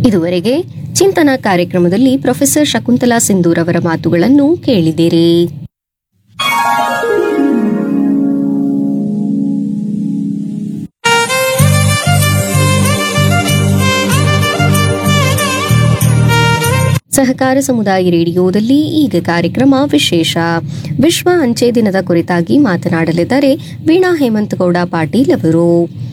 ಇದುವರೆಗೆ ಚಿಂತನ ಕಾರ್ಯಕ್ರಮದಲ್ಲಿ ಪ್ರೊಫೆಸರ್ ಶಕುಂತಲಾ ಸಿಂಧೂರ್ ಅವರ ಮಾತುಗಳನ್ನು ಕೇಳಿದಿರಿ ಸಹಕಾರ ಸಮುದಾಯ ರೇಡಿಯೋದಲ್ಲಿ ಈಗ ಕಾರ್ಯಕ್ರಮ ವಿಶೇಷ ವಿಶ್ವ ಅಂಚೆ ದಿನದ ಕುರಿತಾಗಿ ಮಾತನಾಡಲಿದ್ದಾರೆ ವೀಣಾ ಹೇಮಂತಗೌಡ ಪಾಟೀಲ್ ಅವರು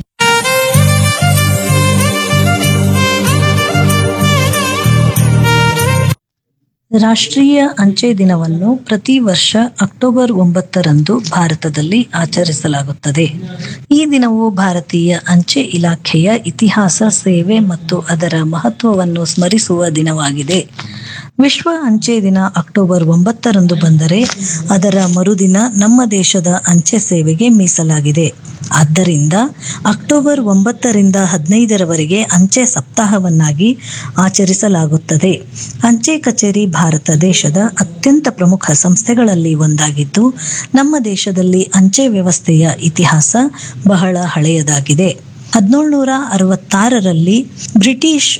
ರಾಷ್ಟ್ರೀಯ ಅಂಚೆ ದಿನವನ್ನು ಪ್ರತಿ ವರ್ಷ ಅಕ್ಟೋಬರ್ ಒಂಬತ್ತರಂದು ಭಾರತದಲ್ಲಿ ಆಚರಿಸಲಾಗುತ್ತದೆ ಈ ದಿನವು ಭಾರತೀಯ ಅಂಚೆ ಇಲಾಖೆಯ ಇತಿಹಾಸ ಸೇವೆ ಮತ್ತು ಅದರ ಮಹತ್ವವನ್ನು ಸ್ಮರಿಸುವ ದಿನವಾಗಿದೆ ವಿಶ್ವ ಅಂಚೆ ದಿನ ಅಕ್ಟೋಬರ್ ಒಂಬತ್ತರಂದು ಬಂದರೆ ಅದರ ಮರುದಿನ ನಮ್ಮ ದೇಶದ ಅಂಚೆ ಸೇವೆಗೆ ಮೀಸಲಾಗಿದೆ ಆದ್ದರಿಂದ ಅಕ್ಟೋಬರ್ ಒಂಬತ್ತರಿಂದ ಹದಿನೈದರವರೆಗೆ ಅಂಚೆ ಸಪ್ತಾಹವನ್ನಾಗಿ ಆಚರಿಸಲಾಗುತ್ತದೆ ಅಂಚೆ ಕಚೇರಿ ಭಾರತ ದೇಶದ ಅತ್ಯಂತ ಪ್ರಮುಖ ಸಂಸ್ಥೆಗಳಲ್ಲಿ ಒಂದಾಗಿದ್ದು ನಮ್ಮ ದೇಶದಲ್ಲಿ ಅಂಚೆ ವ್ಯವಸ್ಥೆಯ ಇತಿಹಾಸ ಬಹಳ ಹಳೆಯದಾಗಿದೆ ಹದಿನೇಳುನೂರ ಅರವತ್ತಾರರಲ್ಲಿ ಬ್ರಿಟಿಷ್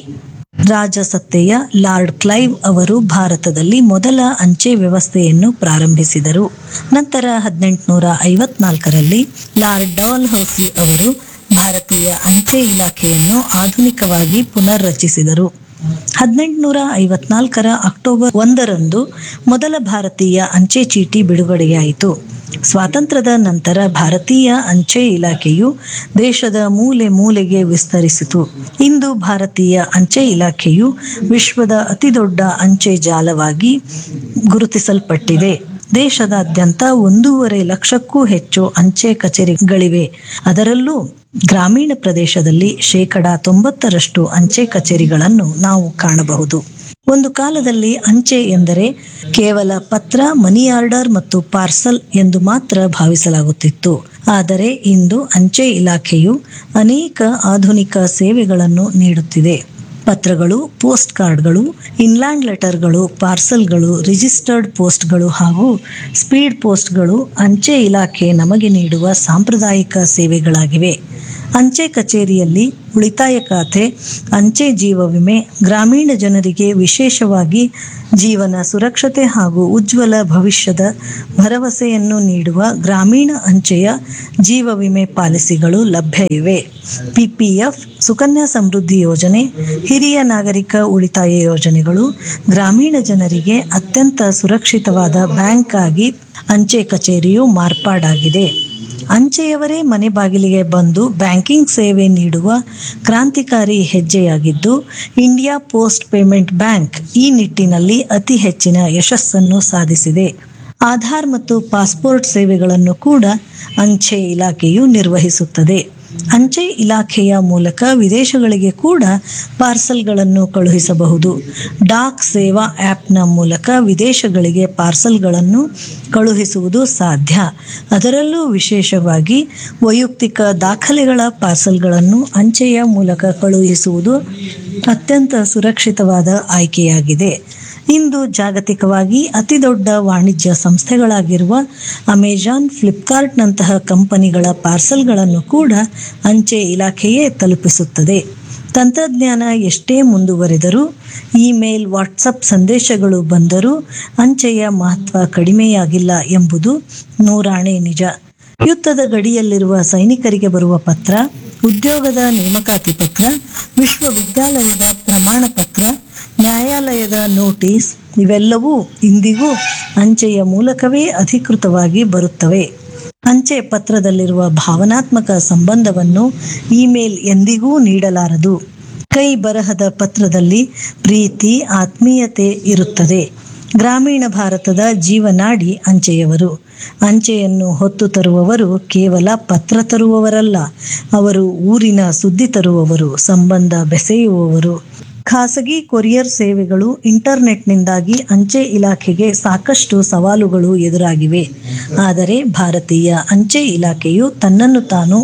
ರಾಜಸತ್ತೆಯ ಲಾರ್ಡ್ ಕ್ಲೈವ್ ಅವರು ಭಾರತದಲ್ಲಿ ಮೊದಲ ಅಂಚೆ ವ್ಯವಸ್ಥೆಯನ್ನು ಪ್ರಾರಂಭಿಸಿದರು ನಂತರ ಹದಿನೆಂಟುನೂರ ಐವತ್ನಾಲ್ಕರಲ್ಲಿ ಲಾರ್ಡ್ ಡಾಲ್ ಹೌಸಿ ಅವರು ಭಾರತೀಯ ಅಂಚೆ ಇಲಾಖೆಯನ್ನು ಆಧುನಿಕವಾಗಿ ಪುನರ್ರಚಿಸಿದರು ಹದಿನೆಂಟುನೂರ ಐವತ್ನಾಲ್ಕರ ಅಕ್ಟೋಬರ್ ಒಂದರಂದು ಮೊದಲ ಭಾರತೀಯ ಅಂಚೆ ಚೀಟಿ ಬಿಡುಗಡೆಯಾಯಿತು ಸ್ವಾತಂತ್ರ್ಯದ ನಂತರ ಭಾರತೀಯ ಅಂಚೆ ಇಲಾಖೆಯು ದೇಶದ ಮೂಲೆ ಮೂಲೆಗೆ ವಿಸ್ತರಿಸಿತು ಇಂದು ಭಾರತೀಯ ಅಂಚೆ ಇಲಾಖೆಯು ವಿಶ್ವದ ಅತಿದೊಡ್ಡ ಅಂಚೆ ಜಾಲವಾಗಿ ಗುರುತಿಸಲ್ಪಟ್ಟಿದೆ ದೇಶದಾದ್ಯಂತ ಒಂದೂವರೆ ಲಕ್ಷಕ್ಕೂ ಹೆಚ್ಚು ಅಂಚೆ ಕಚೇರಿಗಳಿವೆ ಅದರಲ್ಲೂ ಗ್ರಾಮೀಣ ಪ್ರದೇಶದಲ್ಲಿ ಶೇಕಡ ತೊಂಬತ್ತರಷ್ಟು ಅಂಚೆ ಕಚೇರಿಗಳನ್ನು ನಾವು ಕಾಣಬಹುದು ಒಂದು ಕಾಲದಲ್ಲಿ ಅಂಚೆ ಎಂದರೆ ಕೇವಲ ಪತ್ರ ಮನಿ ಆರ್ಡರ್ ಮತ್ತು ಪಾರ್ಸಲ್ ಎಂದು ಮಾತ್ರ ಭಾವಿಸಲಾಗುತ್ತಿತ್ತು ಆದರೆ ಇಂದು ಅಂಚೆ ಇಲಾಖೆಯು ಅನೇಕ ಆಧುನಿಕ ಸೇವೆಗಳನ್ನು ನೀಡುತ್ತಿದೆ ಪತ್ರಗಳು ಪೋಸ್ಟ್ ಕಾರ್ಡ್ಗಳು ಇನ್ಲ್ಯಾಂಡ್ ಲೆಟರ್ಗಳು ಪಾರ್ಸಲ್ಗಳು ರಿಜಿಸ್ಟರ್ಡ್ ಪೋಸ್ಟ್ಗಳು ಹಾಗೂ ಸ್ಪೀಡ್ ಪೋಸ್ಟ್ಗಳು ಅಂಚೆ ಇಲಾಖೆ ನಮಗೆ ನೀಡುವ ಸಾಂಪ್ರದಾಯಿಕ ಸೇವೆಗಳಾಗಿವೆ ಅಂಚೆ ಕಚೇರಿಯಲ್ಲಿ ಉಳಿತಾಯ ಖಾತೆ ಅಂಚೆ ಜೀವ ವಿಮೆ ಗ್ರಾಮೀಣ ಜನರಿಗೆ ವಿಶೇಷವಾಗಿ ಜೀವನ ಸುರಕ್ಷತೆ ಹಾಗೂ ಉಜ್ವಲ ಭವಿಷ್ಯದ ಭರವಸೆಯನ್ನು ನೀಡುವ ಗ್ರಾಮೀಣ ಅಂಚೆಯ ಜೀವ ವಿಮೆ ಪಾಲಿಸಿಗಳು ಲಭ್ಯ ಇವೆ ಪಿಪಿಎಫ್ ಸುಕನ್ಯಾ ಸಮೃದ್ಧಿ ಯೋಜನೆ ಹಿರಿಯ ನಾಗರಿಕ ಉಳಿತಾಯ ಯೋಜನೆಗಳು ಗ್ರಾಮೀಣ ಜನರಿಗೆ ಅತ್ಯಂತ ಸುರಕ್ಷಿತವಾದ ಬ್ಯಾಂಕ್ ಆಗಿ ಅಂಚೆ ಕಚೇರಿಯು ಮಾರ್ಪಾಡಾಗಿದೆ ಅಂಚೆಯವರೇ ಮನೆ ಬಾಗಿಲಿಗೆ ಬಂದು ಬ್ಯಾಂಕಿಂಗ್ ಸೇವೆ ನೀಡುವ ಕ್ರಾಂತಿಕಾರಿ ಹೆಜ್ಜೆಯಾಗಿದ್ದು ಇಂಡಿಯಾ ಪೋಸ್ಟ್ ಪೇಮೆಂಟ್ ಬ್ಯಾಂಕ್ ಈ ನಿಟ್ಟಿನಲ್ಲಿ ಅತಿ ಹೆಚ್ಚಿನ ಯಶಸ್ಸನ್ನು ಸಾಧಿಸಿದೆ ಆಧಾರ್ ಮತ್ತು ಪಾಸ್ಪೋರ್ಟ್ ಸೇವೆಗಳನ್ನು ಕೂಡ ಅಂಚೆ ಇಲಾಖೆಯು ನಿರ್ವಹಿಸುತ್ತದೆ ಅಂಚೆ ಇಲಾಖೆಯ ಮೂಲಕ ವಿದೇಶಗಳಿಗೆ ಕೂಡ ಪಾರ್ಸಲ್ಗಳನ್ನು ಕಳುಹಿಸಬಹುದು ಡಾಕ್ ಸೇವಾ ಆ್ಯಪ್ನ ಮೂಲಕ ವಿದೇಶಗಳಿಗೆ ಪಾರ್ಸಲ್ಗಳನ್ನು ಕಳುಹಿಸುವುದು ಸಾಧ್ಯ ಅದರಲ್ಲೂ ವಿಶೇಷವಾಗಿ ವೈಯಕ್ತಿಕ ದಾಖಲೆಗಳ ಪಾರ್ಸಲ್ಗಳನ್ನು ಅಂಚೆಯ ಮೂಲಕ ಕಳುಹಿಸುವುದು ಅತ್ಯಂತ ಸುರಕ್ಷಿತವಾದ ಆಯ್ಕೆಯಾಗಿದೆ ಇಂದು ಜಾಗತಿಕವಾಗಿ ಅತಿದೊಡ್ಡ ವಾಣಿಜ್ಯ ಸಂಸ್ಥೆಗಳಾಗಿರುವ ಅಮೆಜಾನ್ ಫ್ಲಿಪ್ಕಾರ್ಟ್ನಂತಹ ಕಂಪನಿಗಳ ಪಾರ್ಸಲ್ಗಳನ್ನು ಕೂಡ ಅಂಚೆ ಇಲಾಖೆಯೇ ತಲುಪಿಸುತ್ತದೆ ತಂತ್ರಜ್ಞಾನ ಎಷ್ಟೇ ಮುಂದುವರೆದರೂ ಇಮೇಲ್ ವಾಟ್ಸಪ್ ಸಂದೇಶಗಳು ಬಂದರೂ ಅಂಚೆಯ ಮಹತ್ವ ಕಡಿಮೆಯಾಗಿಲ್ಲ ಎಂಬುದು ನೂರಾಣೆ ನಿಜ ಯುದ್ಧದ ಗಡಿಯಲ್ಲಿರುವ ಸೈನಿಕರಿಗೆ ಬರುವ ಪತ್ರ ಉದ್ಯೋಗದ ನೇಮಕಾತಿ ಪತ್ರ ವಿಶ್ವವಿದ್ಯಾಲಯದ ಪ್ರಮಾಣ ಪತ್ರ ನ್ಯಾಯಾಲಯದ ನೋಟಿಸ್ ಇವೆಲ್ಲವೂ ಇಂದಿಗೂ ಅಂಚೆಯ ಮೂಲಕವೇ ಅಧಿಕೃತವಾಗಿ ಬರುತ್ತವೆ ಅಂಚೆ ಪತ್ರದಲ್ಲಿರುವ ಭಾವನಾತ್ಮಕ ಸಂಬಂಧವನ್ನು ಇಮೇಲ್ ಎಂದಿಗೂ ನೀಡಲಾರದು ಕೈ ಬರಹದ ಪತ್ರದಲ್ಲಿ ಪ್ರೀತಿ ಆತ್ಮೀಯತೆ ಇರುತ್ತದೆ ಗ್ರಾಮೀಣ ಭಾರತದ ಜೀವನಾಡಿ ಅಂಚೆಯವರು ಅಂಚೆಯನ್ನು ಹೊತ್ತು ತರುವವರು ಕೇವಲ ಪತ್ರ ತರುವವರಲ್ಲ ಅವರು ಊರಿನ ಸುದ್ದಿ ತರುವವರು ಸಂಬಂಧ ಬೆಸೆಯುವವರು ಖಾಸಗಿ ಕೊರಿಯರ್ ಸೇವೆಗಳು ಇಂಟರ್ನೆಟ್ನಿಂದಾಗಿ ಅಂಚೆ ಇಲಾಖೆಗೆ ಸಾಕಷ್ಟು ಸವಾಲುಗಳು ಎದುರಾಗಿವೆ ಆದರೆ ಭಾರತೀಯ ಅಂಚೆ ಇಲಾಖೆಯು ತನ್ನನ್ನು ತಾನು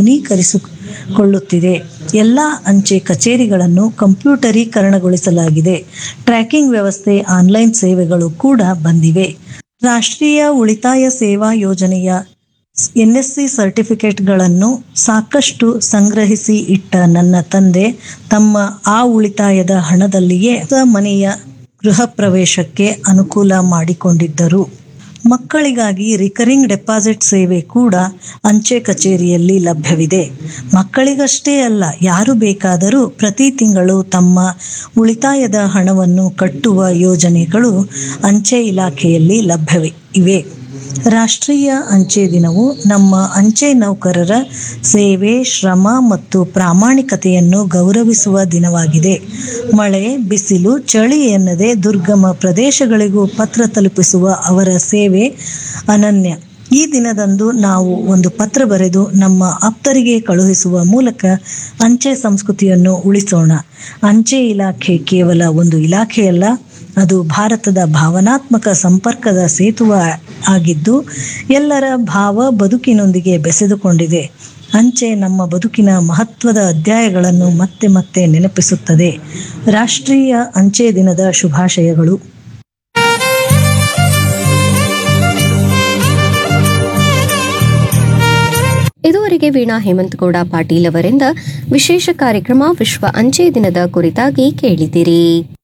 ಆಧುನೀಕರಿಸಿಕೊಳ್ಳುತ್ತಿದೆ ಎಲ್ಲ ಅಂಚೆ ಕಚೇರಿಗಳನ್ನು ಕಂಪ್ಯೂಟರೀಕರಣಗೊಳಿಸಲಾಗಿದೆ ಟ್ರ್ಯಾಕಿಂಗ್ ವ್ಯವಸ್ಥೆ ಆನ್ಲೈನ್ ಸೇವೆಗಳು ಕೂಡ ಬಂದಿವೆ ರಾಷ್ಟ್ರೀಯ ಉಳಿತಾಯ ಸೇವಾ ಯೋಜನೆಯ ಎನ್ಎಸ್ಸಿ ಸರ್ಟಿಫಿಕೇಟ್ಗಳನ್ನು ಸಾಕಷ್ಟು ಸಂಗ್ರಹಿಸಿ ಇಟ್ಟ ನನ್ನ ತಂದೆ ತಮ್ಮ ಆ ಉಳಿತಾಯದ ಹಣದಲ್ಲಿಯೇ ಹೊಸ ಮನೆಯ ಗೃಹ ಪ್ರವೇಶಕ್ಕೆ ಅನುಕೂಲ ಮಾಡಿಕೊಂಡಿದ್ದರು ಮಕ್ಕಳಿಗಾಗಿ ರಿಕರಿಂಗ್ ಡೆಪಾಸಿಟ್ ಸೇವೆ ಕೂಡ ಅಂಚೆ ಕಚೇರಿಯಲ್ಲಿ ಲಭ್ಯವಿದೆ ಮಕ್ಕಳಿಗಷ್ಟೇ ಅಲ್ಲ ಯಾರು ಬೇಕಾದರೂ ಪ್ರತಿ ತಿಂಗಳು ತಮ್ಮ ಉಳಿತಾಯದ ಹಣವನ್ನು ಕಟ್ಟುವ ಯೋಜನೆಗಳು ಅಂಚೆ ಇಲಾಖೆಯಲ್ಲಿ ಲಭ್ಯವಿವೆ ಇವೆ ರಾಷ್ಟ್ರೀಯ ಅಂಚೆ ದಿನವು ನಮ್ಮ ಅಂಚೆ ನೌಕರರ ಸೇವೆ ಶ್ರಮ ಮತ್ತು ಪ್ರಾಮಾಣಿಕತೆಯನ್ನು ಗೌರವಿಸುವ ದಿನವಾಗಿದೆ ಮಳೆ ಬಿಸಿಲು ಚಳಿ ಎನ್ನದೆ ದುರ್ಗಮ ಪ್ರದೇಶಗಳಿಗೂ ಪತ್ರ ತಲುಪಿಸುವ ಅವರ ಸೇವೆ ಅನನ್ಯ ಈ ದಿನದಂದು ನಾವು ಒಂದು ಪತ್ರ ಬರೆದು ನಮ್ಮ ಆಪ್ತರಿಗೆ ಕಳುಹಿಸುವ ಮೂಲಕ ಅಂಚೆ ಸಂಸ್ಕೃತಿಯನ್ನು ಉಳಿಸೋಣ ಅಂಚೆ ಇಲಾಖೆ ಕೇವಲ ಒಂದು ಇಲಾಖೆಯಲ್ಲ ಅದು ಭಾರತದ ಭಾವನಾತ್ಮಕ ಸಂಪರ್ಕದ ಸೇತುವ ಆಗಿದ್ದು ಎಲ್ಲರ ಭಾವ ಬದುಕಿನೊಂದಿಗೆ ಬೆಸೆದುಕೊಂಡಿದೆ ಅಂಚೆ ನಮ್ಮ ಬದುಕಿನ ಮಹತ್ವದ ಅಧ್ಯಾಯಗಳನ್ನು ಮತ್ತೆ ಮತ್ತೆ ನೆನಪಿಸುತ್ತದೆ ರಾಷ್ಟ್ರೀಯ ಅಂಚೆ ದಿನದ ಶುಭಾಶಯಗಳು ಇದುವರೆಗೆ ವೀಣಾ ಹೇಮಂತಗೌಡ ಪಾಟೀಲ್ ಅವರಿಂದ ವಿಶೇಷ ಕಾರ್ಯಕ್ರಮ ವಿಶ್ವ ಅಂಚೆ ದಿನದ ಕುರಿತಾಗಿ ಕೇಳಿದಿರಿ